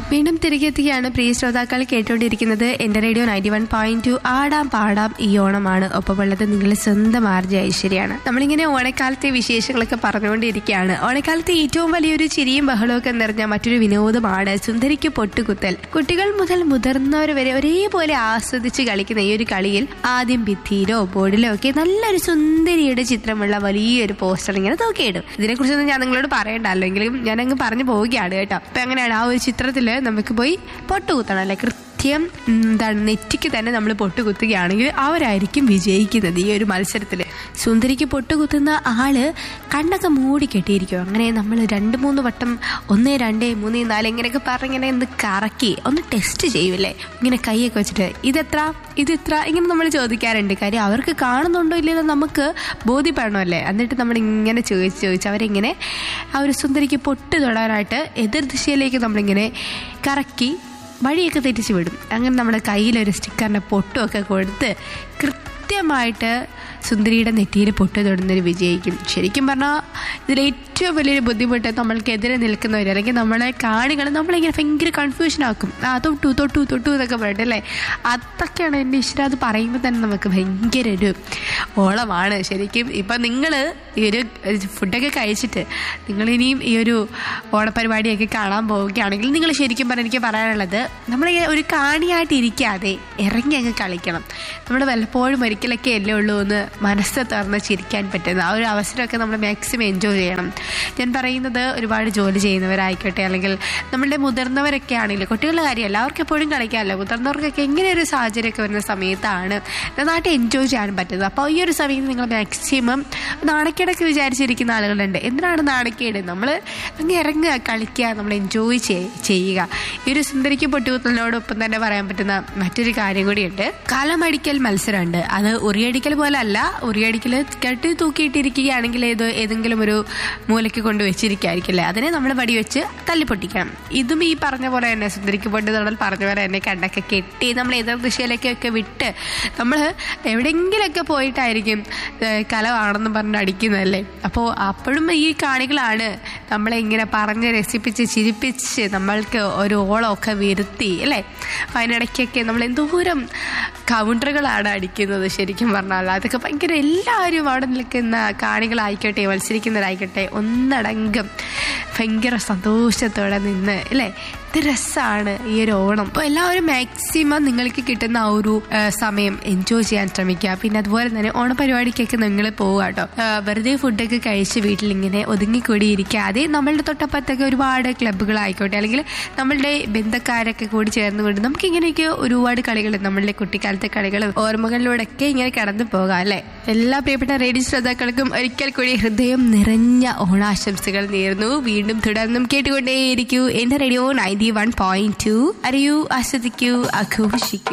വീണ്ടും തിരികെ എത്തുകയാണ് പ്രിയ ശ്രോതാക്കൾ കേട്ടുകൊണ്ടിരിക്കുന്നത് എന്റെ radio ninety one point two ആടാം പാടാം ഈ ഓണമാണ് ഒപ്പമുള്ളത് നിങ്ങളുടെ സ്വന്തം ആർജ ഐശ്വര്യാണ് നമ്മളിങ്ങനെ ഓണക്കാലത്തെ വിശേഷങ്ങളൊക്കെ പറഞ്ഞുകൊണ്ടിരിക്കുകയാണ് ഓണക്കാലത്തെ ഏറ്റവും വലിയൊരു ചിരിയും ബഹളവും ഒക്കെ നിറഞ്ഞ മറ്റൊരു വിനോദമാണ് സുന്ദരിക്ക് പൊട്ടുകുത്തൽ കുട്ടികൾ മുതൽ മുതിർന്നവർ വരെ ഒരേപോലെ ആസ്വദിച്ച് കളിക്കുന്ന ഈ ഒരു കളിയിൽ ആദ്യം ഭിത്തിയിലോ ബോർഡിലോ ഒക്കെ നല്ലൊരു സുന്ദരിയുടെ ചിത്രമുള്ള വലിയൊരു പോസ്റ്റർ ഇങ്ങനെ തൂക്കിയിടും ഇതിനെക്കുറിച്ചൊന്നും ഞാൻ നിങ്ങളോട് പറയണ്ടല്ലോ എങ്കിലും ഞാൻ അങ്ങ് പറഞ്ഞു പോവുകയാണ് കേട്ടോ അപ്പൊ അങ്ങനെയാണ് ആ ഒരു ചിത്രത്തില് നമുക്ക് പോയി പൊട്ടുകുത്തണം അല്ലെ കൃത്യം എന്താണ് നെറ്റിക്ക് തന്നെ നമ്മൾ പൊട്ടുകുത്തുകയാണെങ്കിൽ അവരായിരിക്കും വിജയിക്കുന്നത് ഈ ഒരു മത്സരത്തിൽ സുന്ദരിക്ക് പൊട്ടുകുത്തുന്ന ആള് കണ്ണൊക്കെ മൂടി കെട്ടിയിരിക്കും അങ്ങനെ നമ്മൾ രണ്ട് മൂന്ന് വട്ടം ഒന്ന് രണ്ട് മൂന്ന് നാല് ഇങ്ങനെയൊക്കെ പറഞ്ഞിങ്ങനെ ഒന്ന് കറക്കി ഒന്ന് ടെസ്റ്റ് ചെയ്യൂലേ ഇങ്ങനെ കൈയൊക്കെ വെച്ചിട്ട് ഇതെത്ര ഇതെത്ര ഇങ്ങനെ നമ്മൾ ചോദിക്കാറുണ്ട് കാര്യം അവർക്ക് കാണുന്നുണ്ടോ ഇല്ലയോ നമുക്ക് ബോധ്യപ്പെടണമല്ലേ എന്നിട്ട് നമ്മൾ ഇങ്ങനെ ചോദിച്ച് ചോദിച്ച് അവരിങ്ങനെ ആ ഒരു സുന്ദരിക്ക് പൊട്ട് തൊടാനായിട്ട് എതിർ ദിശയിലേക്ക് നമ്മളിങ്ങനെ കറക്കി വഴിയൊക്കെ തെറ്റിച്ച് വിടും അങ്ങനെ നമ്മുടെ കയ്യിലൊരു സ്റ്റിക്കറിൻ്റെ പൊട്ടുമൊക്കെ കൊടുത്ത് കൃത്യമായിട്ട് സുന്ദരിയുടെ നെറ്റിയിൽ പൊട്ട് തൊടുന്നൊരു വിജയിക്കും ശരിക്കും പറഞ്ഞാൽ ഇതിൽ ഏറ്റവും വലിയൊരു ബുദ്ധിമുട്ട് നമ്മൾക്കെതിരെ നിൽക്കുന്നവർ അല്ലെങ്കിൽ നമ്മളെ കാണികൾ നമ്മളിങ്ങനെ ഭയങ്കര കൺഫ്യൂഷൻ ആക്കും ആ തൊട്ടു തൊട്ടു തൊട്ടു എന്നൊക്കെ പറഞ്ഞിട്ട് അല്ലേ അതൊക്കെയാണ് എൻ്റെ ഇഷ്ടം അത് പറയുമ്പോൾ തന്നെ നമുക്ക് ഭയങ്കര ഒരു ഓളമാണ് ശരിക്കും ഇപ്പം നിങ്ങൾ ഈ ഒരു ഫുഡൊക്കെ കഴിച്ചിട്ട് നിങ്ങളിനിയും ഈ ഒരു ഓണപരിപാടിയൊക്കെ കാണാൻ പോവുകയാണെങ്കിൽ നിങ്ങൾ ശരിക്കും പറഞ്ഞാൽ എനിക്ക് പറയാനുള്ളത് നമ്മളിങ്ങനെ ഒരു കാണിയായിട്ട് ഇരിക്കാതെ ഇറങ്ങി അങ്ങ് കളിക്കണം നമ്മൾ വല്ലപ്പോഴും ഒരിക്കലൊക്കെ അല്ലേ ഉള്ളൂ എന്ന് മനസ്സ് തുറന്ന് ചിരിക്കാൻ പറ്റുന്ന ആ ഒരു അവസരമൊക്കെ നമ്മൾ മാക്സിമം എൻജോയ് ചെയ്യണം ഞാൻ പറയുന്നത് ഒരുപാട് ജോലി ചെയ്യുന്നവരായിക്കോട്ടെ അല്ലെങ്കിൽ നമ്മളുടെ മുതിർന്നവരൊക്കെ ആണെങ്കിലും കുട്ടികളുടെ കാര്യമല്ല അവർക്ക് എപ്പോഴും കളിക്കാമല്ലോ മുതിർന്നവർക്കൊക്കെ ഇങ്ങനെ ഒരു സാഹചര്യമൊക്കെ വരുന്ന സമയത്താണ് നന്നായിട്ട് എൻജോയ് ചെയ്യാൻ പറ്റുന്നത് അപ്പോൾ ഈ ഒരു സമയത്ത് നിങ്ങൾ മാക്സിമം നാണക്കേടൊക്കെ വിചാരിച്ചിരിക്കുന്ന ആളുകളുണ്ട് എന്തിനാണ് നാണക്കേട് നമ്മൾ അങ്ങ് ഇറങ്ങുക കളിക്കുക നമ്മൾ എൻജോയ് ചെയ്യുക ഈ ഒരു സുന്ദരിക്ക് പൊട്ടുകുത്തലിനോടൊപ്പം തന്നെ പറയാൻ പറ്റുന്ന മറ്റൊരു കാര്യം കൂടിയുണ്ട് കാലമടിക്കൽ മത്സരമുണ്ട് അത് ഉറിയടിക്കൽ പോലെ അല്ല ഉറിയടിക്കൽ കെട്ടി തൂക്കിയിട്ടിരിക്കുകയാണെങ്കിൽ ഏത് ഏതെങ്കിലും ഒരു മൂലയ്ക്ക് കൊണ്ട് വെച്ചിരിക്കുകയായിരിക്കില്ലേ അതിനെ നമ്മൾ വെച്ച് തല്ലി പൊട്ടിക്കണം ഇതും ഈ പറഞ്ഞ പോലെ തന്നെ സുന്ദരിക്ക് പൊട്ട് തൊടൽ പറഞ്ഞ പോലെ തന്നെ കണ്ണൊക്കെ കെട്ടി നമ്മൾ എതിർ ദിശയിലേക്കൊക്കെ വിട്ട് നമ്മൾ എവിടെയെങ്കിലൊക്കെ പോയിട്ടായിരിക്കും കലമാണെന്ന് പറഞ്ഞ് അടിക്കുന്നതല്ലേ അപ്പോൾ അപ്പോഴും ഈ കാണികളാണ് നമ്മളെ ഇങ്ങനെ പറഞ്ഞ് രസിപ്പിച്ച് ചിരിപ്പിച്ച് നമ്മൾക്ക് ഒരു ഓളമൊക്കെ വരുത്തി അല്ലേ അതിനിടയ്ക്കൊക്കെ നമ്മൾ എന്തോരം കൗണ്ടറുകളാണ് അടിക്കുന്നത് ശരിക്കും പറഞ്ഞാൽ അതൊക്കെ ഭയങ്കര എല്ലാവരും അവിടെ നിൽക്കുന്ന കാണികളായിക്കോട്ടെ മത്സരിക്കുന്നവരായിക്കോട്ടെ ഒന്നടങ്കം ഭയങ്കര സന്തോഷത്തോടെ നിന്ന് അല്ലേ ഇത് രസമാണ് ഈ ഒരു ഓണം അപ്പോൾ എല്ലാവരും മാക്സിമം നിങ്ങൾക്ക് കിട്ടുന്ന ആ ഒരു സമയം എൻജോയ് ചെയ്യാൻ ശ്രമിക്കുക പിന്നെ അതുപോലെ തന്നെ ഓണപരിപാടിക്കൊക്കെ നിങ്ങൾ പോവുക കേട്ടോ വെറുതെ ഫുഡൊക്കെ കഴിച്ച് വീട്ടിലിങ്ങനെ ഒതുങ്ങിക്കൂടി ഇരിക്കാതെ നമ്മളുടെ തൊട്ടപ്പത്തൊക്കെ ഒരുപാട് ക്ലബ്ബുകളായിക്കോട്ടെ അല്ലെങ്കിൽ നമ്മളുടെ ബന്ധക്കാരൊക്കെ കൂടി ചേർന്നുകൊണ്ട് നമുക്ക് ഇങ്ങനെയൊക്കെ ഒരുപാട് കളികൾ നമ്മളുടെ കുട്ടിക്കാലത്തെ കളികളും ഓർമ്മകളിലൂടെയൊക്കെ ഇങ്ങനെ കടന്നു പോകാം അല്ലേ എല്ലാ പ്രിയപ്പെട്ട റേഡിയോ ശ്രോതാക്കൾക്കും ഒരിക്കൽ കൂടി ഹൃദയം നിറഞ്ഞ ഓണാശംസകൾ നേർന്നു വീണ്ടും തുടർന്നും കേട്ടുകൊണ്ടേയിരിക്കൂ എന്റെ radio ninety one point two അറിയൂ ആസ്വദിക്കൂ ആഘോഷിക്കൂ